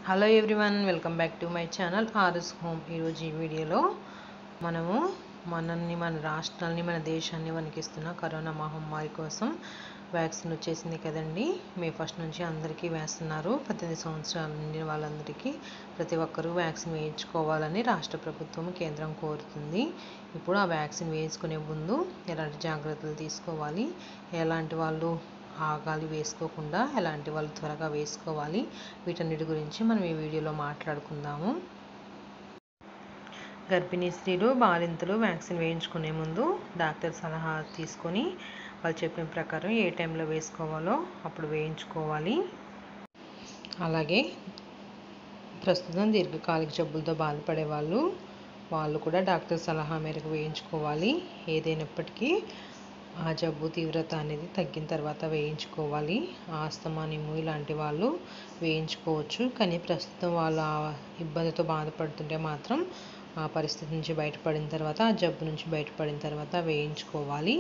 hello everyone welcome back to my channel RS home ఈరోజు ఈ వీడియోలో మనము మనల్ని మన రాష్ట్రాన్ని మన దేశాన్ని వణికిస్తున్న కరోనా మహమ్మారి కోసం వ్యాక్సిన్ వచ్చేసింది కదండి మే ఫస్ట్ నుంచి అందరికీ వేస్తున్నారు పద్దెనిమిది సంవత్సరాల నుండి వాళ్ళందరికీ ప్రతి ఒక్కరూ వ్యాక్సిన్ వేయించుకోవాలని రాష్ట్ర ప్రభుత్వం కేంద్రం కోరుతుంది ఇప్పుడు ఆ వ్యాక్సిన్ వేయించుకునే ముందు ఎలాంటి జాగ్రత్తలు తీసుకోవాలి ఎలాంటి వాళ్ళు ఆగాలి వేసుకోకుండా ఎలాంటి వాళ్ళు త్వరగా వేసుకోవాలి వీటన్నిటి గురించి మనం ఈ వీడియోలో మాట్లాడుకుందాము గర్భిణీ స్త్రీలు బాలింతలు వ్యాక్సిన్ వేయించుకునే ముందు డాక్టర్ సలహా తీసుకొని వాళ్ళు చెప్పిన ప్రకారం ఏ టైంలో వేసుకోవాలో అప్పుడు వేయించుకోవాలి అలాగే ప్రస్తుతం దీర్ఘకాలిక జబ్బులతో బాధపడే వాళ్ళు వాళ్ళు కూడా డాక్టర్ సలహా మేరకు వేయించుకోవాలి ఏదైనప్పటికీ ఆ జబ్బు తీవ్రత అనేది తగ్గిన తర్వాత వేయించుకోవాలి ఆస్తమా నిమ్ము ఇలాంటి వాళ్ళు వేయించుకోవచ్చు కానీ ప్రస్తుతం వాళ్ళు ఆ ఇబ్బందితో బాధపడుతుంటే మాత్రం ఆ పరిస్థితి నుంచి బయటపడిన తర్వాత ఆ జబ్బు నుంచి బయటపడిన తర్వాత వేయించుకోవాలి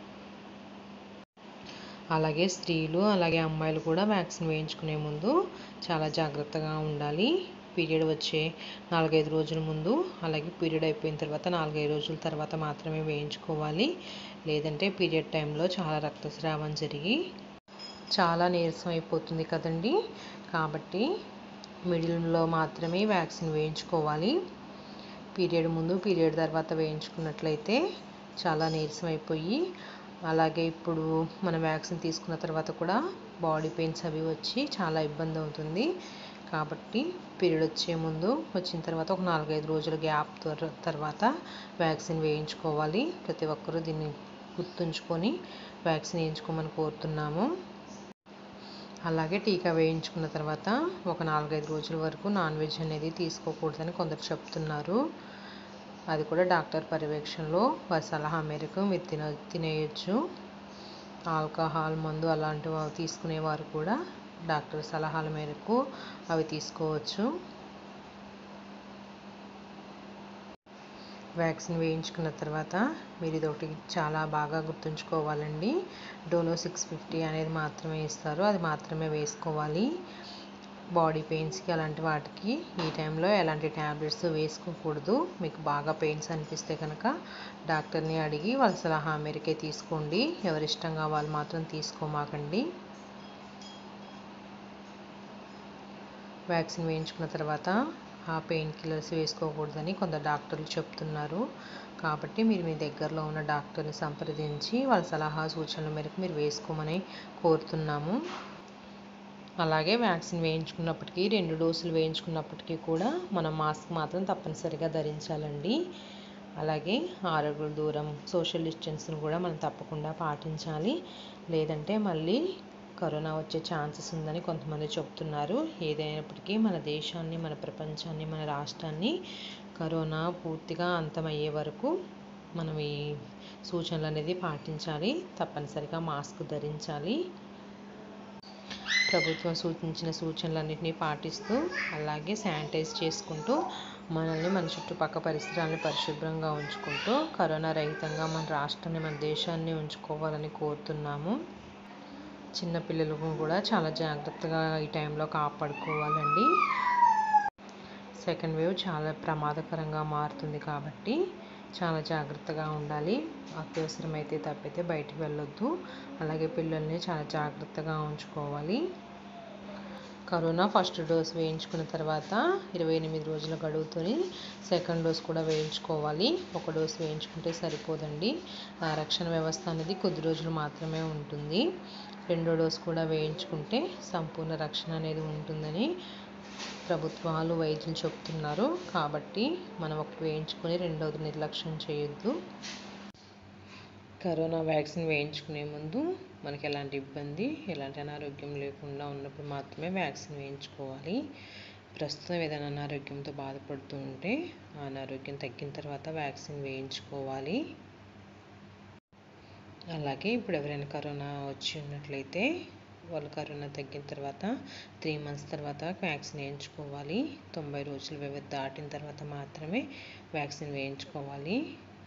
అలాగే స్త్రీలు అలాగే అమ్మాయిలు కూడా వ్యాక్సిన్ వేయించుకునే ముందు చాలా జాగ్రత్తగా ఉండాలి పీరియడ్ వచ్చే నాలుగైదు రోజుల ముందు అలాగే పీరియడ్ అయిపోయిన తర్వాత నాలుగైదు రోజుల తర్వాత మాత్రమే వేయించుకోవాలి లేదంటే పీరియడ్ టైంలో చాలా రక్తస్రావం జరిగి చాలా నీరసం అయిపోతుంది కదండి కాబట్టి మిడిల్లో మాత్రమే వ్యాక్సిన్ వేయించుకోవాలి పీరియడ్ ముందు పీరియడ్ తర్వాత వేయించుకున్నట్లయితే చాలా నీరసం అయిపోయి అలాగే ఇప్పుడు మన వ్యాక్సిన్ తీసుకున్న తర్వాత కూడా బాడీ పెయిన్స్ అవి వచ్చి చాలా ఇబ్బంది అవుతుంది కాబట్టి పీరియడ్ వచ్చే ముందు వచ్చిన తర్వాత ఒక నాలుగైదు రోజుల గ్యాప్ తర్వాత వ్యాక్సిన్ వేయించుకోవాలి ప్రతి ఒక్కరూ దీన్ని గుర్తుంచుకొని వ్యాక్సిన్ వేయించుకోమని కోరుతున్నాము అలాగే టీకా వేయించుకున్న తర్వాత ఒక నాలుగైదు రోజుల వరకు నాన్ వెజ్ అనేది తీసుకోకూడదని కొందరు చెప్తున్నారు అది కూడా డాక్టర్ పర్యవేక్షణలో వారి సలహా మేరకు మీరు తిన తినేయచ్చు ఆల్కహాల్ మందు అలాంటివి తీసుకునేవారు కూడా డాక్టర్ సలహాల మేరకు అవి తీసుకోవచ్చు వ్యాక్సిన్ వేయించుకున్న తర్వాత మీరు ఇది ఒకటి చాలా బాగా గుర్తుంచుకోవాలండి డోలో సిక్స్ ఫిఫ్టీ అనేది మాత్రమే ఇస్తారు అది మాత్రమే వేసుకోవాలి బాడీ పెయిన్స్కి అలాంటి వాటికి ఈ టైంలో ఎలాంటి ట్యాబ్లెట్స్ వేసుకోకూడదు మీకు బాగా పెయిన్స్ అనిపిస్తే కనుక డాక్టర్ని అడిగి వాళ్ళ సలహా మేరకే తీసుకోండి ఎవరిష్టంగా వాళ్ళు మాత్రం తీసుకోమాకండి వ్యాక్సిన్ వేయించుకున్న తర్వాత ఆ పెయిన్ కిల్లర్స్ వేసుకోకూడదని కొందరు డాక్టర్లు చెప్తున్నారు కాబట్టి మీరు మీ దగ్గరలో ఉన్న డాక్టర్ని సంప్రదించి వాళ్ళ సలహా సూచనల మేరకు మీరు వేసుకోమని కోరుతున్నాము అలాగే వ్యాక్సిన్ వేయించుకున్నప్పటికీ రెండు డోసులు వేయించుకున్నప్పటికీ కూడా మనం మాస్క్ మాత్రం తప్పనిసరిగా ధరించాలండి అలాగే ఆరోగ్య దూరం సోషల్ డిస్టెన్స్ను కూడా మనం తప్పకుండా పాటించాలి లేదంటే మళ్ళీ కరోనా వచ్చే ఛాన్సెస్ ఉందని కొంతమంది చెప్తున్నారు ఏదైనప్పటికీ మన దేశాన్ని మన ప్రపంచాన్ని మన రాష్ట్రాన్ని కరోనా పూర్తిగా అంతమయ్యే వరకు మనం ఈ సూచనలు అనేది పాటించాలి తప్పనిసరిగా మాస్క్ ధరించాలి ప్రభుత్వం సూచించిన సూచనలన్నింటినీ పాటిస్తూ అలాగే శానిటైజ్ చేసుకుంటూ మనల్ని మన చుట్టుపక్కల పరిసరాలను పరిశుభ్రంగా ఉంచుకుంటూ కరోనా రహితంగా మన రాష్ట్రాన్ని మన దేశాన్ని ఉంచుకోవాలని కోరుతున్నాము చిన్నపిల్లలకు కూడా చాలా జాగ్రత్తగా ఈ టైంలో కాపాడుకోవాలండి సెకండ్ వేవ్ చాలా ప్రమాదకరంగా మారుతుంది కాబట్టి చాలా జాగ్రత్తగా ఉండాలి అత్యవసరమైతే తప్పితే బయటికి వెళ్ళొద్దు అలాగే పిల్లల్ని చాలా జాగ్రత్తగా ఉంచుకోవాలి కరోనా ఫస్ట్ డోస్ వేయించుకున్న తర్వాత ఇరవై ఎనిమిది రోజుల గడువుతోని సెకండ్ డోస్ కూడా వేయించుకోవాలి ఒక డోస్ వేయించుకుంటే సరిపోదండి రక్షణ వ్యవస్థ అనేది కొద్ది రోజులు మాత్రమే ఉంటుంది రెండో డోస్ కూడా వేయించుకుంటే సంపూర్ణ రక్షణ అనేది ఉంటుందని ప్రభుత్వాలు వైద్యులు చెప్తున్నారు కాబట్టి మనం ఒకటి వేయించుకొని రెండవది నిర్లక్ష్యం చేయొద్దు కరోనా వ్యాక్సిన్ వేయించుకునే ముందు మనకి ఎలాంటి ఇబ్బంది ఎలాంటి అనారోగ్యం లేకుండా ఉన్నప్పుడు మాత్రమే వ్యాక్సిన్ వేయించుకోవాలి ప్రస్తుతం ఏదైనా అనారోగ్యంతో బాధపడుతూ ఉంటే ఆ అనారోగ్యం తగ్గిన తర్వాత వ్యాక్సిన్ వేయించుకోవాలి అలాగే ఇప్పుడు ఎవరైనా కరోనా వచ్చి ఉన్నట్లయితే వాళ్ళు కరోనా తగ్గిన తర్వాత త్రీ మంత్స్ తర్వాత వ్యాక్సిన్ వేయించుకోవాలి తొంభై రోజుల వ్యవధి దాటిన తర్వాత మాత్రమే వ్యాక్సిన్ వేయించుకోవాలి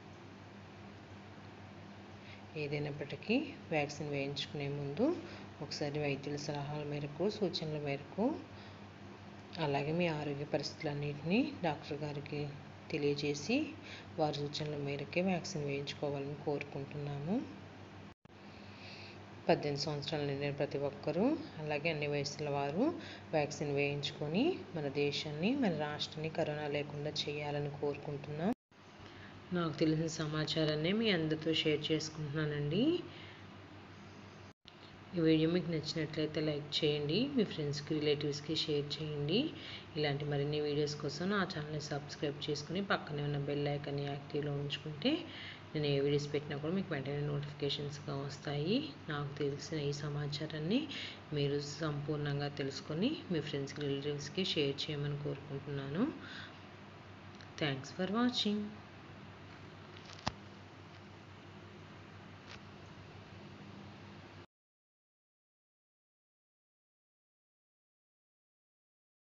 ఏదైనప్పటికీ వ్యాక్సిన్ వేయించుకునే ముందు ఒకసారి వైద్యుల సలహాల మేరకు సూచనల మేరకు అలాగే మీ ఆరోగ్య పరిస్థితులన్నింటినీ డాక్టర్ గారికి తెలియజేసి వారి సూచనల మేరకే వ్యాక్సిన్ వేయించుకోవాలని కోరుకుంటున్నాము పద్దెనిమిది సంవత్సరాలు నిండిన ప్రతి ఒక్కరూ అలాగే అన్ని వయసుల వారు వ్యాక్సిన్ వేయించుకొని మన దేశాన్ని మన రాష్ట్రాన్ని కరోనా లేకుండా చేయాలని కోరుకుంటున్నాం నాకు తెలిసిన సమాచారాన్ని మీ అందరితో షేర్ చేసుకుంటున్నానండి ఈ వీడియో మీకు నచ్చినట్లయితే లైక్ చేయండి మీ ఫ్రెండ్స్కి రిలేటివ్స్కి షేర్ చేయండి ఇలాంటి మరిన్ని వీడియోస్ కోసం నా ఛానల్ని సబ్స్క్రైబ్ చేసుకుని పక్కనే ఉన్న బెల్ ఐకాన్ని యాక్టివ్లో ఉంచుకుంటే నేను ఏ వీడియోస్ పెట్టినా కూడా మీకు వెంటనే నోటిఫికేషన్స్గా వస్తాయి నాకు తెలిసిన ఈ సమాచారాన్ని మీరు సంపూర్ణంగా తెలుసుకొని మీ ఫ్రెండ్స్కి రిలేటివ్స్కి షేర్ చేయమని కోరుకుంటున్నాను థ్యాంక్స్ ఫర్ వాచింగ్